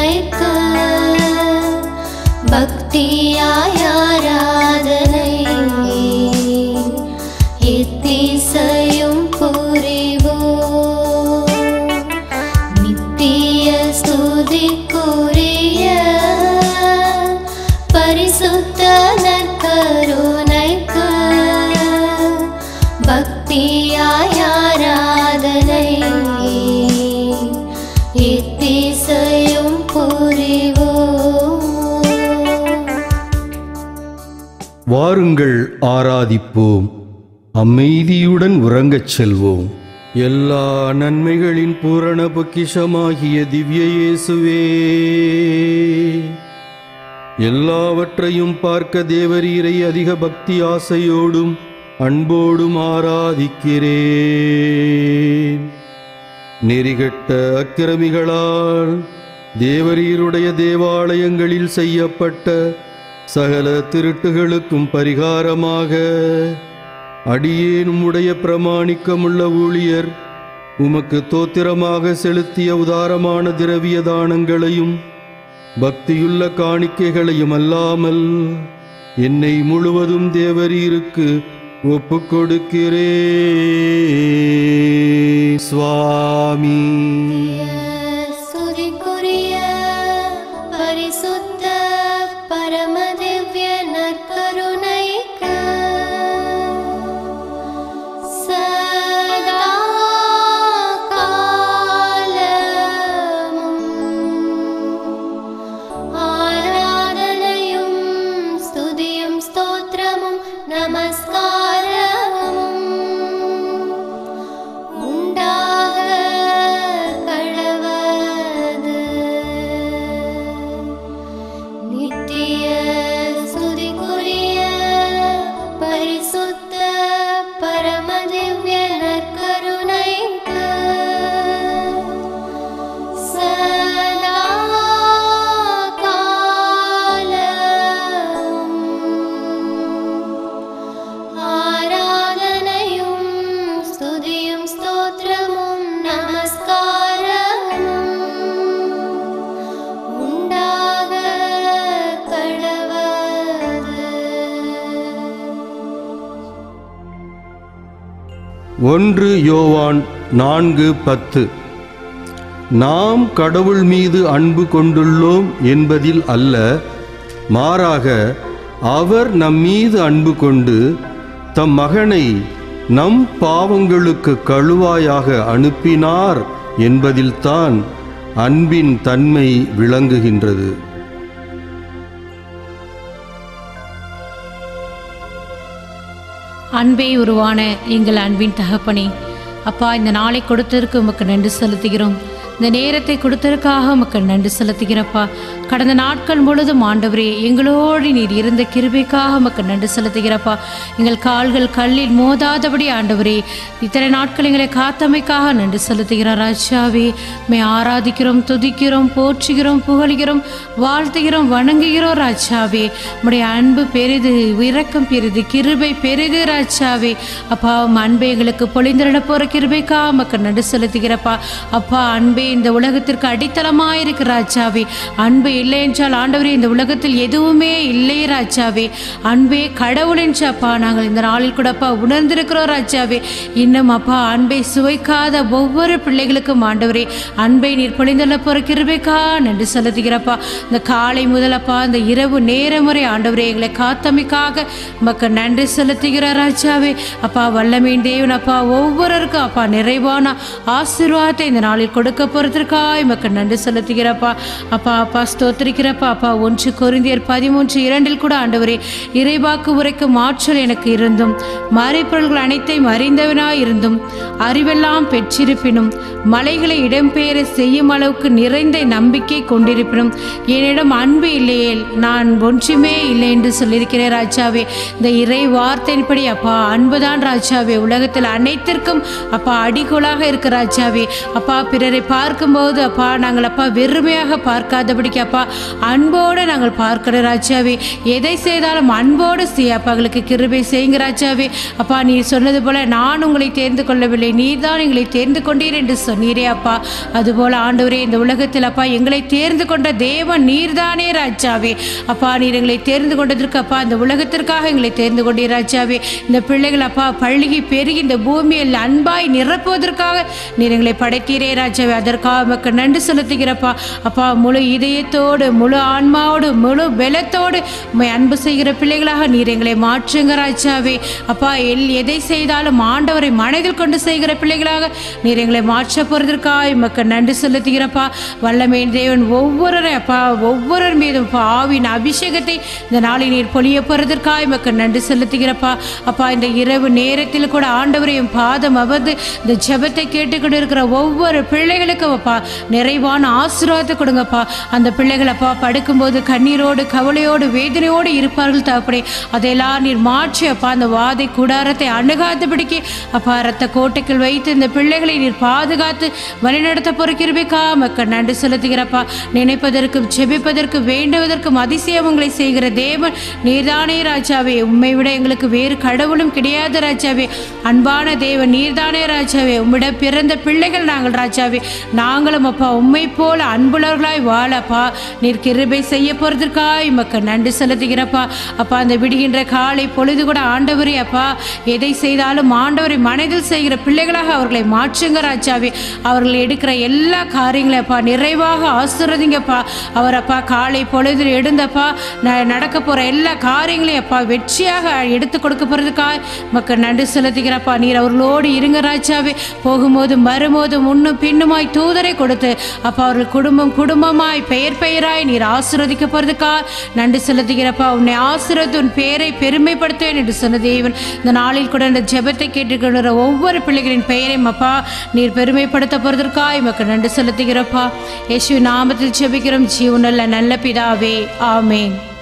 கருணைக்கு பக்தியாய் ஆராதனை எத்திசையும் புரிவோம் நித்திய ஸ்துதிக்குரிய பரிசுத்த நற்கருணைக்கு பக்தியாய் ஆராதனை எத்திசையும் புரிவோம் வாருங்கள் ஆராதிப்போம் அமைதியுடன் உறங்கச் செல்வோம் எல்லா நன்மைகளின் பூரண பொக்கிஷமாகிய திவ்ய இயேசுவே எல்லாவற்றையும் பார்க்க தேவரீரை அதிக பக்தி ஆசையோடும் அன்போடும் ஆராதிக்கிறேன் நெறிகட்ட அக்கிரமிகளால் தேவரீருடைய தேவாலயங்களில் செய்யப்பட்ட சகல திருட்டுகளுக்கும் பரிகாரமாக அடியேன் உம்முடைய பிரமாணிக்கமுள்ள ஊழியர் உமக்கு தோத்திரமாக செலுத்திய உதாரமான திரவிய தானங்களையும் பக்தியுள்ள காணிக்கைகளையும் அல்லாமல் என்னை முழுவதும் தேவரீருக்கு ஒப்புக் கொடுக்கிறேன் சுவாமி ஸ்துதிக்குரிய பரிசுத்த பரமதிவ்ய நற்கருணைக்கு சதா காலமும் ஆராதனையும் ஸ்துதியும் ஸ்தோத்திரமும் நமஸ்காரமும் உண்டாக கடவது நித்திய ஸ்துதிக்குரிய பரிசுத்த பரமதிவ்ய நற்கருணைக்கு சதா காலமும் ஆராதனையும் ஸ்துதியும் ஸ்தோத்திரமும் நமஸ்காரமும் உண்டாக கடவது ஒன்று யோவான் நான்கு பத்து நாம் கடவுள் மீது அன்பு கொண்டுள்ளோம் என்பதில் அல்ல மாறாக அவர் நம் மீது அன்பு கொண்டு தம் மகனை நம் பாவங்களுக்கு கழுவாயாக அனுப்பினார் என்பதில்தான் அன்பின் தன்மை விளங்குகின்றது அன்பே உருவான எங்கள் அன்பின் தகப்பனே அப்பா இந்த நாளை கொடுத்ததற்கு உமக்கு நன்றி செலுத்துகிறோம் இந்த நேரத்தை கொடுத்ததற்காக உமக்கு நன்றி செலுத்துகிறப்பா கடந்த நாட்கள் முழுதும் ஆண்டவரே எங்களோடு நீர் இருந்த கிருபைக்காக உமக்கு நன்றி செலுத்துகிறப்பா எங்கள் கால்கள் கல்லில் மோதாதபடி ஆண்டவரே இத்தனை நாட்கள் எங்களை காத்தமைக்காக நன்றி செலுத்துகிறோம் ராஜாவே மே ஆராதிக்கிறோம் துதிக்கிறோம் போற்றுகிறோம் புகழ்கிறோம் வாழ்த்துகிறோம் வணங்குகிறோம் ராஜாவே உம்முடைய அன்பு பெரிது இரக்கம் பெரிது கிருபை பெரிது ராஜாவே அப்பா உம் அன்பை எங்களுக்கு பொழிந்திட போற கிருபைக்கா உமக்கு நடு செலுத்துகிறப்பா அப்பா அன்பே இந்த உலகத்திற்கு அடித்தளமாக இருக்கு ராஜாவே அன்பு இல்லை என்றால் ஆண்டவரே இந்த உலகத்தில் எதுவுமே இல்லை ராஜாவே அன்பே கடவுள் என்றப்பா நாங்கள் இந்த நாளில் கூடப்பா உணர்ந்திருக்கிறோம் ராஜாவே இன்னும் அப்பா அன்பை சுவைக்காத ஒவ்வொரு பிள்ளைகளுக்கும் ஆண்டவரே அன்பை நீர் பொழிந்தள்ள போற கிருபைக்கா நன்றி செலுத்துகிறப்பா இந்த காலை முதலப்பா இந்த இரவு நேரம் வரை ஆண்டவரே எங்களை காத்தமைக்காக உமக்கு நன்றி செலுத்துகிறார் ராஜாவே அப்பா வல்லமையின் தேவன் அப்பா ஒவ்வொருவருக்கும் அப்பா நிறைவான ஆசீர்வாதத்தை இந்த நாளில் கொடுக்க போகிறதுக்காக உமக்கு நன்றி செலுத்துகிறப்பா அப்பா அப்பா ஸ்தோத்திரிக்கிறப்பா அப்பா ஒன்று கொரிந்தியர் பதிமூன்று இரண்டில் கூட ஆண்டவரே இறைவாக்கு உரைக்கும் ஆற்றல் எனக்கு இருந்தும் மறைப்பொருள்கள் அனைத்தையும் அறிந்தவனாய் இருந்தும் அறிவெல்லாம் பெற்றிருப்பினும் மலைகளை இடம்பெயர செய்யும் அளவுக்கு நிறைந்த நம்பிக்கை கொண்டிருப்பினும் என்னிடம் அன்பு இல்லையே நான் ஒன்றுமே இல்லை என்று சொல்லியிருக்கிறேன் ராஜாவே இந்த இறை வார்த்தையின்படி அப்பா அன்புதான் ராஜாவே உலகத்தில் அனைத்திற்கும் அப்பா அடிகோலாக இருக்க ராஜாவே அப்பா பிறரை பார்க்கும்போது அப்பா நாங்கள் அப்பா வெறுமையாக பார்க்காதபடிக்கு அப்பா அன்போடு நாங்கள் பார்க்கிற ராஜாவே எதை செய்தாலும் அன்போடு செய்ய அப்பா எங்களுக்கு கிருபை செய்யுங்க ராஜாவே அப்பா நீ சொன்னது போல நான் உங்களை தேர்ந்து கொள்ளவில்லை நீர் தான் எங்களை தேர்ந்து கொண்டீர் என்று சொன்னீரே அப்பா அதுபோல ஆண்டவரே இந்த உலகத்தில் அப்பா எங்களை தேர்ந்து கொண்ட தேவன் நீர்தானே ராஜாவே அப்பா நீர் எங்களை தேர்ந்து கொண்டதற்கு அப்பா இந்த உலகத்திற்காக எங்களை தேர்ந்து கொண்டீர் ராஜாவே இந்த பிள்ளைகள் அப்பா பள்ளிகை பெருகி இந்த பூமியில் அன்பாய் நிரப்புவதற்காக நீர் எங்களை படைத்தீரே ராஜாவே அதற்காக உமக்கு நன்றி செலுத்துகிறப்பா அப்பா முழு இதயத்தோடு முழு ஆன்மாவோடு முழு பலத்தோடு உம்மை அன்பு செய்கிற பிள்ளைகளாக நீர் எங்களை மாற்றுங்க ராஜாவே அப்பா எல் எதை செய்தாலும் ஆண்டவரை மனதில் கொண்டு செய்கிற பிள்ளைகளாக நீர் எங்களை மாற்ற போகிறதற்காக உமக்கு நன்றி செலுத்துகிறப்பா வல்லமை தேவன் ஒவ்வொருவரை அப்பா ஒவ்வொருவர் மீதும் அப்பா, ஆவியின் அபிஷேகத்தை இந்த நாளை நீர் பொழிய போகிறதற்காக உமக்கு நன்றி செலுத்துகிறப்பா அப்பா இந்த இரவு நேரத்தில் கூட ஆண்டவரையும் பாதம் அமர்ந்து இந்த ஜெபத்தை கேட்டுக்கொண்டு இருக்கிற ஒவ்வொரு பிள்ளைகளுக்கும் அப்பா நிறைவான ஆசீர்வாதத்தை கொடுங்கப்பா அந்த பிள்ளைகள் அப்பா படுக்கும்போது கண்ணீரோடு கவலையோடு வேதனையோடு இருப்பார்கள் தகப்படே அதையெல்லாம் நீர் மாற்றி அப்பா அந்த வாதை கூடாரத்தை அணுகாதபடிக்கு அப்பா ரத்த கோட்டைக்குள் வைத்து இந்த பிள்ளைகளை நீர் பாதுகாத்து வழிநடத்த பொறுக்கிறவைக்கா மக்கள் நன்றி செலுத்துகிறப்பா நினைப்பதற்கும் ஜெபிப்பதற்கும் வேண்டுவதற்கும் அதிசயம் உங்களை செய்கிற தேவன் நீர்தானே ராஜாவே உம்மை விட எங்களுக்கு வேறு கடவுளும் கிடையாது ராஜாவே அன்பான தேவன் நீர்தானே ராஜாவே உம்மிடம் பிறந்த பிள்ளைகள் நாங்கள் ராஜாவே நாங்களும் அப்பா உம்மை போல அன்புள்ளவர்களாய் வாழப்பா நீர் கிருபை செய்ய போகிறதுக்காய் மக்கள் நன்றி செலுத்துகிறப்பா அப்பா அந்த விடுகின்ற காலை பொழுது கூட ஆண்டவரே அப்பா எதை செய்தாலும் ஆண்டவரை மனதில் செய்கிற பிள்ளைகளாக அவர்களை மாற்றுங்க ராஜாவே அவர்கள் எடுக்கிற எல்லா காரியங்களையும் அப்பா நிறைவாக ஆசிர்வதிங்கப்பா அவர் அப்பா காலை பொழுதில் எழுந்தப்பா ந- நடக்க போகிற எல்லா காரியங்களையும் அப்பா வெற்றியாக எடுத்து கொடுக்க போகிறதுக்காக மக்கள் நன்றி செலுத்துகிறப்பா நீர் அவர்களோடு இருங்க ராஜாவே போகும்போதும் வரும்போதும் முன்னும் பின்னுமாய் தூதரை கொடுத்து அப்பா அவர்கள் குடும்பம் குடும்பமாய் பெயர் பெயராய் நீர் ஆசீர்வதிக்க போகிறதுக்காக நன்றி செலுத்துகிறப்பா உன்னை ஆசீர்வதித்து உன் பேரை பெருமைப்படுத்துவேன் என்று சொன்ன தேவன் இந்த நாளில் கூட இந்த ஜெபத்தை கேட்டுக்கொள்கிற ஒவ்வொரு பிள்ளைகளின் பெயரையும் அப்பா நீர் பெருமைப்படுத்த போகிறதற்காக எமக்கு நன்றி செலுத்துகிறப்பா இயேசு நாமத்தில் ஜெபிக்கிறோம் ஜீவனுள்ள நல்ல பிதாவே ஆமென்